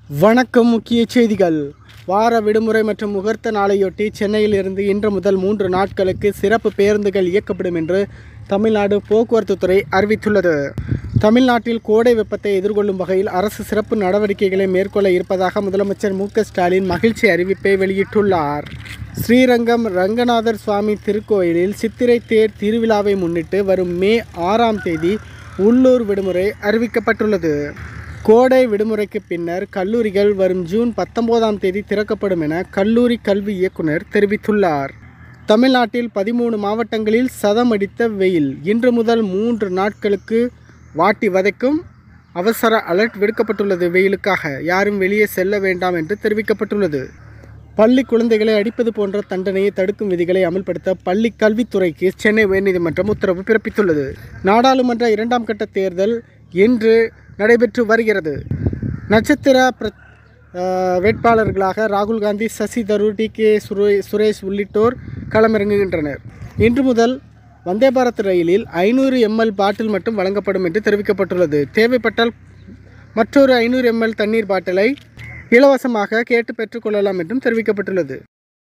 வணக்கம் முக்கிய செய்திகள் வார விடுமுறை மற்றும் முகூர்த்த நாளையொட்டி சென்னையில் இருந்து இன்று முதல் மூன்று நாட்களுக்கு சிறப்பு பேருந்துகள் இயக்கப்படும் என்று தமிழ்நாடு போக்குவரத்து துறை அறிவித்துள்ளது தமிழ்நாட்டில் கோடை வெப்பத்தை எதிர்கொள்ளும் வகையில் அரசு சிறப்பு நடவடிக்கைகளை மேற்கொள்ள இருப்பதாக முதலமைச்சர் மு க ஸ்டாலின் மகிழ்ச்சி அறிவிப்பை வெளியிட்டுள்ளார் ஸ்ரீரங்கம் ரங்கநாதர் சுவாமி திருக்கோயிலில் சித்திரை தேர் திருவிழாவை முன்னிட்டு வரும் மே ஆறாம் தேதி உள்ளூர் விடுமுறை அறிவிக்கப்பட்டுள்ளது கோடை விடுமுறைக்கு பின்னர் கல்லூரிகள் வரும் ஜூன் பத்தொன்பதாம் தேதி திறக்கப்படும் என கல்லூரி கல்வி இயக்குனர் தெரிவித்துள்ளார் தமிழ்நாட்டில் பதிமூணு மாவட்டங்களில் சதமடித்த வெயில் இன்று முதல் மூன்று நாட்களுக்கு வாட்டி வதைக்கும் அவசர அலர்ட் விடுக்கப்பட்டுள்ளது வெயிலுக்காக யாரும் வெளியே செல்ல வேண்டாம் என்று தெரிவிக்கப்பட்டுள்ளது பள்ளி குழந்தைகளை அடிப்பது போன்ற தண்டனையை தடுக்கும் விதிகளை அமல்படுத்த பள்ளி கல்வித்துறைக்கு சென்னை உயர்நீதிமன்றம் உத்தரவு பிறப்பித்துள்ளது நாடாளுமன்ற இரண்டாம் கட்ட தேர்தல் இன்று நடைபெற்று வருகிறது நட்சத்திர பிர அஹ், வேட்பாளர்களாக ராகுல் காந்தி சசி தரூர் டி கே சுரே சுரேஷ் உள்ளிட்டோர் களமிறங்குகின்றனர் இன்று முதல் வந்தே பாரத் ரயிலில் ஐநூறு எம்எல் பாட்டில் மட்டும் வழங்கப்படும் என்று தெரிவிக்கப்பட்டுள்ளது தேவைப்பட்டால் மற்றொரு ஐநூறு எம்எல் தண்ணீர் பாட்டிலை இலவசமாக கேட்டு பெற்றுக்கொள்ளலாம் என்றும் தெரிவிக்கப்பட்டுள்ளது